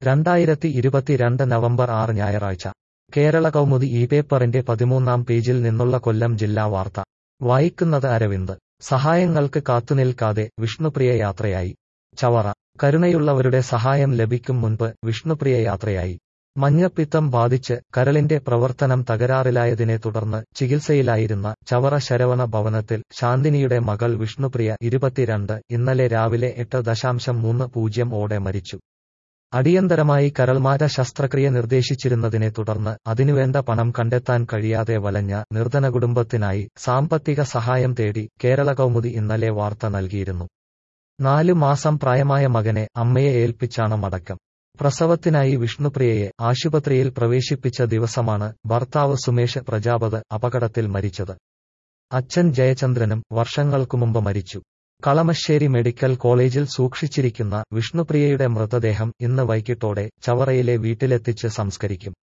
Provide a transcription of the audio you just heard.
രണ്ടായിരത്തി ഇരുപത്തിരണ്ട് നവംബർ ആറ് ഞായറാഴ്ച കേരള കൗമുദി ഈ പേപ്പറിന്റെ പതിമൂന്നാം പേജിൽ നിന്നുള്ള കൊല്ലം ജില്ലാ വാർത്ത വായിക്കുന്നത് അരവിന്ദ് സഹായങ്ങൾക്ക് കാത്തുനിൽക്കാതെ വിഷ്ണുപ്രിയ യാത്രയായി ചവറ കരുണയുള്ളവരുടെ സഹായം ലഭിക്കും മുൻപ് വിഷ്ണുപ്രിയ യാത്രയായി മഞ്ഞപ്പിത്തം ബാധിച്ച് കരളിന്റെ പ്രവർത്തനം തകരാറിലായതിനെ തുടർന്ന് ചികിത്സയിലായിരുന്ന ചവറ ശരവണ ഭവനത്തിൽ ശാന്തിനിയുടെ മകൾ വിഷ്ണുപ്രിയ ഇരുപത്തിരണ്ട് ഇന്നലെ രാവിലെ എട്ട് ദശാംശം മൂന്ന് പൂജ്യം ഓടെ മരിച്ചു അടിയന്തരമായി കരൾമാറ്റ ശസ്ത്രക്രിയ നിർദ്ദേശിച്ചിരുന്നതിനെ തുടർന്ന് അതിനുവേണ്ട പണം കണ്ടെത്താൻ കഴിയാതെ വലഞ്ഞ നിർധന കുടുംബത്തിനായി സാമ്പത്തിക സഹായം തേടി കേരള കൗമുദി ഇന്നലെ വാർത്ത നൽകിയിരുന്നു നാലു മാസം പ്രായമായ മകനെ അമ്മയെ ഏൽപ്പിച്ചാണ് മടക്കം പ്രസവത്തിനായി വിഷ്ണുപ്രിയയെ ആശുപത്രിയിൽ പ്രവേശിപ്പിച്ച ദിവസമാണ് ഭർത്താവ് സുമേഷ് പ്രജാപത് അപകടത്തിൽ മരിച്ചത് അച്ഛൻ ജയചന്ദ്രനും വർഷങ്ങൾക്കു മുമ്പ് മരിച്ചു കളമശ്ശേരി മെഡിക്കൽ കോളേജിൽ സൂക്ഷിച്ചിരിക്കുന്ന വിഷ്ണുപ്രിയയുടെ മൃതദേഹം ഇന്ന് വൈകിട്ടോടെ ചവറയിലെ വീട്ടിലെത്തിച്ച് സംസ്കരിക്കും